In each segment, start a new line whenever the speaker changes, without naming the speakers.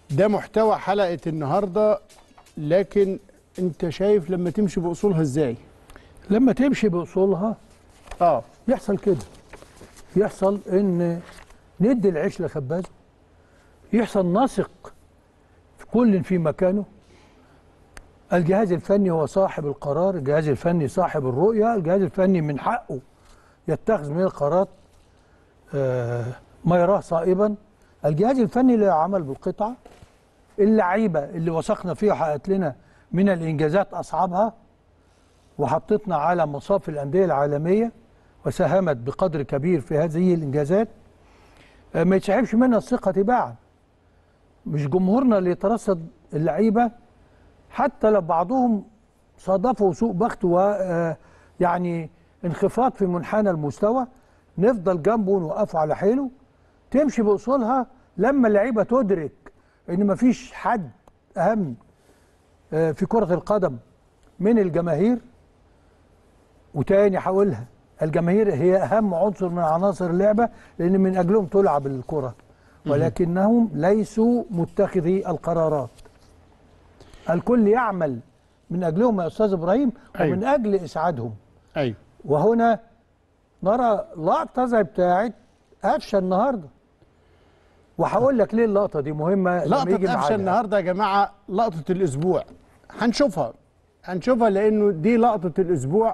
ده محتوى حلقه النهارده لكن انت شايف لما تمشي باصولها ازاي
لما تمشي باصولها
اه
يحصل كده يحصل ان ندي العيش لخبازه يحصل نثق في كل في مكانه الجهاز الفني هو صاحب القرار الجهاز الفني صاحب الرؤية الجهاز الفني من حقه يتخذ من القرارات آه، ما يراه صائبا الجهاز الفني له عمل بالقطعة اللعيبة اللي وثقنا فيها حققت لنا من الإنجازات أصعبها وحطتنا على مصاف الأندية العالمية وساهمت بقدر كبير في هذه الإنجازات آه، ما يتسحبش منها الثقة تباعا مش جمهورنا اللي يترصد اللعيبة حتى لو بعضهم صادفوا سوء بخت ويعني انخفاض في منحنى المستوى نفضل جنبه ونوقفه على حيله تمشي بأصولها لما اللعيبة تدرك إن مفيش حد أهم آه، في كرة القدم من الجماهير وتاني هقولها الجماهير هي أهم عنصر من عناصر اللعبة لأن من أجلهم تلعب الكرة ولكنهم ليسوا متخذي القرارات الكل يعمل من أجلهم يا أستاذ إبراهيم
أيوة.
ومن أجل إسعادهم
ايوه
وهنا نرى لقطة زي بتاعت قفشة النهاردة وهقول لك ليه اللقطة دي مهمة لما يجي
لقطه قفشه
ميعادها.
النهارده يا جماعه لقطه الاسبوع هنشوفها هنشوفها لانه دي لقطه الاسبوع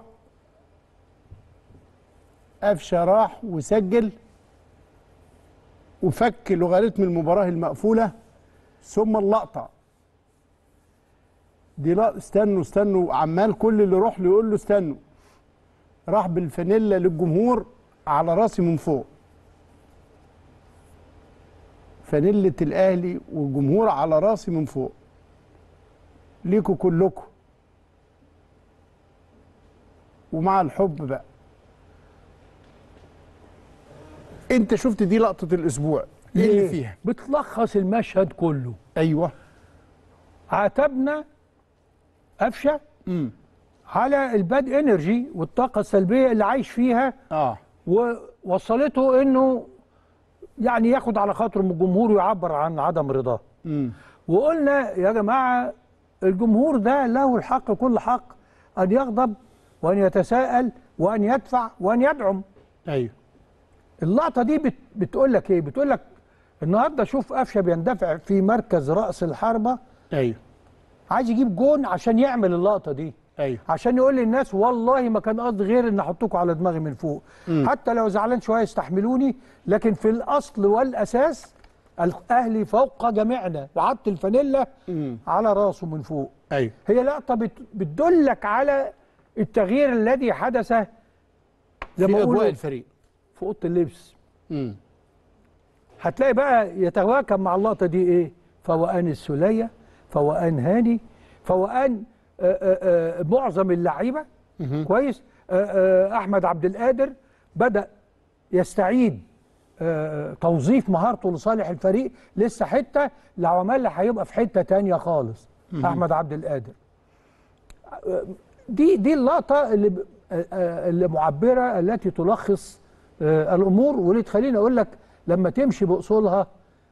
قفشه راح وسجل وفك لوغاريتم المباراه المقفوله ثم اللقطه دي لا استنوا استنوا عمال كل اللي يروح له يقول له استنوا راح بالفانيلا للجمهور على راسي من فوق فانيلة الاهلي والجمهور على راسي من فوق ليكوا كلكم ومع الحب بقى انت شفت دي لقطة الاسبوع ايه اللي
ليه؟
فيها
بتلخص المشهد كله
ايوه
عاتبنا قفشة
امم
على الباد انرجي والطاقة السلبية اللي عايش فيها
اه
ووصلته انه يعني ياخد على خاطره من الجمهور ويعبر عن عدم رضاه
امم
وقلنا يا جماعة الجمهور ده له الحق كل حق أن يغضب وأن يتساءل وأن يدفع وأن يدعم
ايوه
اللقطة دي بت بتقول لك إيه؟ بتقول لك النهارده شوف قفشة بيندفع في مركز رأس الحربة
ايوه
عايز يجيب جون عشان يعمل اللقطة دي
ايوه
عشان يقول للناس والله ما كان قصدي غير ان احطكم على دماغي من فوق
مم.
حتى لو زعلان شويه يستحملوني لكن في الاصل والاساس الاهلي فوق جميعنا وحط الفانيلا
امم
على راسه من فوق
ايوه
هي لقطه بت- بتدلك على التغيير الذي حدث زي
في
ما
اجواء
بقولوا
الفريق
في اوضه اللبس
امم
هتلاقي بقى يتواكب مع اللقطه دي ايه فوقان السوليه فوقان هاني فوقان آه، آه، آه، معظم اللعيبه كويس آه، آه، احمد عبد القادر بدا يستعيد آه، توظيف مهارته لصالح الفريق لسه حته لو عملها هيبقى في حته تانية خالص احمد عبد القادر آه، دي دي اللقطه اللي ب- آه، آه، اللي معبره التي تلخص آه، الامور واللي تخليني اقول لك لما تمشي باصولها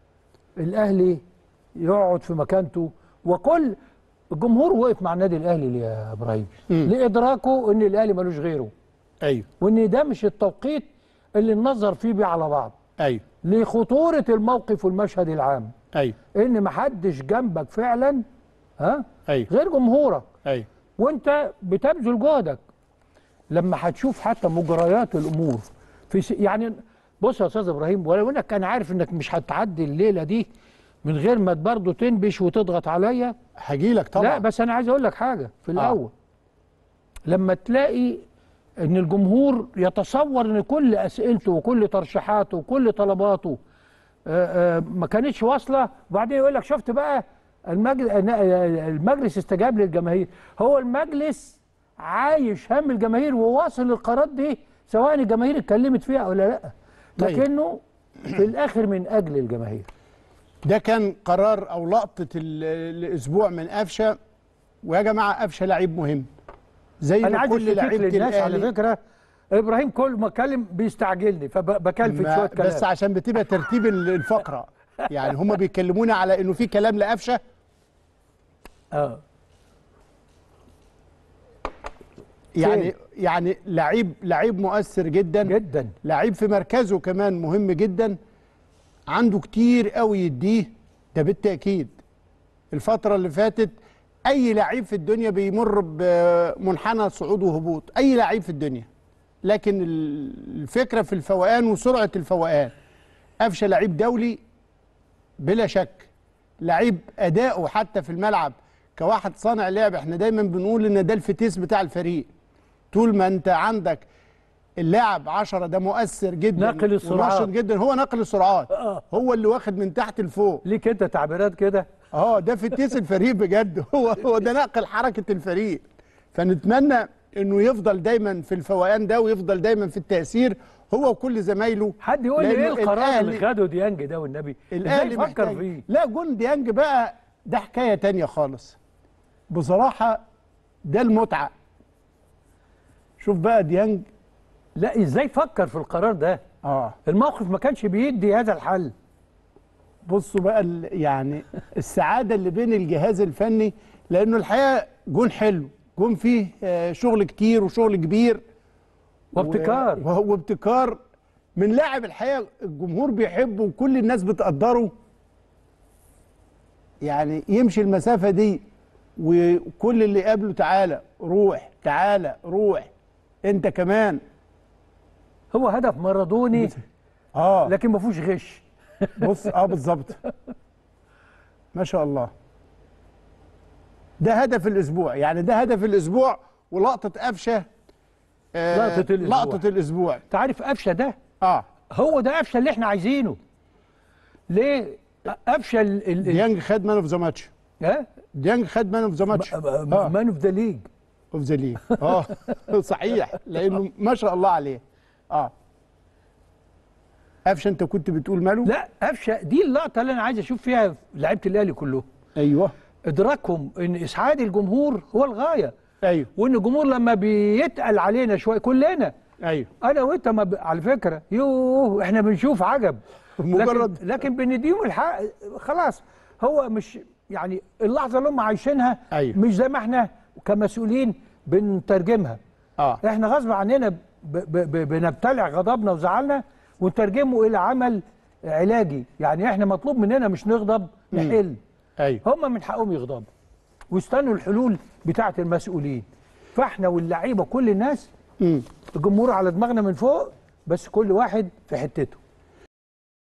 الاهلي يقعد في مكانته وكل الجمهور وقف مع النادي الاهلي ليه يا ابراهيم
مم.
لادراكه ان الاهلي ملوش غيره
ايوه
وان ده مش التوقيت اللي ننظر فيه بيه على بعض
ايوه
لخطوره الموقف والمشهد العام
ايوه
ان محدش جنبك فعلا ها
ايوه
غير جمهورك
ايوه
وانت بتبذل جهدك لما هتشوف حتى مجريات الامور في س... يعني بص يا استاذ ابراهيم ولو انك كان عارف انك مش هتعدي الليله دي من غير ما برضه تنبش وتضغط عليا
هجيلك طبعا
لا بس انا عايز اقول لك حاجه في الاول لما تلاقي ان الجمهور يتصور ان كل اسئلته وكل ترشيحاته وكل طلباته آه، آه، ما كانتش واصله وبعدين يقول لك شفت بقى المجلس المجلس استجاب للجماهير هو المجلس عايش هم الجماهير وواصل القرارات دي سواء الجماهير اتكلمت فيها ولا لا
طيب.
لكنه في الاخر من اجل الجماهير
ده كان قرار او لقطه ال- الاسبوع من قفشه ويا جماعه قفشه لعيب مهم زي
انا
ما
عايز
كل
اشتكيك
لعيبه
للناس على
الاهلي
فكره ابراهيم كل ما اتكلم بيستعجلني فبكلفت
ما-
شويه كلام
بس عشان بتبقى ترتيب ال- الفقره يعني هم بيكلمونا على انه في كلام لقفشه
اه
يعني يعني لعيب لعيب مؤثر جدا
جدا
لعيب في مركزه كمان مهم جدا عنده كتير قوي يديه ده بالتاكيد الفتره اللي فاتت اي لعيب في الدنيا بيمر بمنحنى صعود وهبوط اي لعيب في الدنيا لكن الفكره في الفوقان وسرعه الفوقان قفشه لعيب دولي بلا شك لعيب اداؤه حتى في الملعب كواحد صانع لعب احنا دايما بنقول ان ده الفتيس بتاع الفريق طول ما انت عندك اللاعب 10 ده مؤثر جدا
ناقل السرعات.
وناشط جدا هو ناقل السرعات
آه.
هو اللي واخد من تحت لفوق
ليك انت تعبيرات كده
اه ده فتيس الفريق بجد هو هو ده ناقل حركه الفريق فنتمنى انه يفضل دايما في الفوقان ده ويفضل دايما في التاثير هو وكل زمايله
حد يقول لي ايه
لأنه
القرار اللي
الأهلي-
خده ديانج ده والنبي ازاي
الاهلي
فكر
محتاج
فيه
لا جون ديانج بقى ده حكايه تانية خالص بصراحه ده المتعه شوف بقى ديانج
لا ازاي فكر في القرار ده
اه
الموقف ما كانش بيدي هذا الحل
بصوا بقى ال- يعني السعاده اللي بين الجهاز الفني لانه الحقيقه جون حلو جون فيه آه، شغل كتير وشغل كبير
وابتكار
و- و- وابتكار من لاعب الحقيقه الجمهور بيحبه وكل الناس بتقدره يعني يمشي المسافه دي وكل اللي قابله تعالى روح تعالى روح انت كمان
هو هدف مارادوني
اه
لكن ما فيهوش غش
بص اه بالظبط ما شاء الله ده هدف الاسبوع يعني ده هدف الاسبوع ولقطه قفشه آه
لقطة الأسبوع.
لقطه الاسبوع
انت عارف قفشه ده
اه
هو ده قفشه اللي احنا عايزينه ليه قفشه ال- ال- ال-
ديانج خد مان اوف ذا ماتش
ها
ديانج خد مان اوف ذا ماتش اه
مان اوف ذا ليج
اوف ذا ليج اه صحيح لانه ما شاء الله عليه اه قفشه انت كنت بتقول ماله
لا قفشه دي اللقطه اللي انا عايز اشوف فيها لعيبه الاهلي كلهم
ايوه
ادراكهم ان اسعاد الجمهور هو الغايه
ايوه
وان الجمهور لما بيتقل علينا شويه كلنا
ايوه
انا وانت ما ب... على فكره يوه احنا بنشوف عجب
مجرد
لكن, لكن بنديهم الحق خلاص هو مش يعني اللحظه اللي هم عايشينها
أيوة.
مش زي ما احنا كمسؤولين بنترجمها
اه
احنا غصب عننا ب... ب... ب... بنبتلع غضبنا وزعلنا ونترجمه الى عمل علاجي يعني احنا مطلوب مننا مش نغضب نحل
ايوه
هم من حقهم يغضبوا ويستنوا الحلول بتاعه المسؤولين فاحنا واللعيبه كل الناس
امم
الجمهور على دماغنا من فوق بس كل واحد في حتته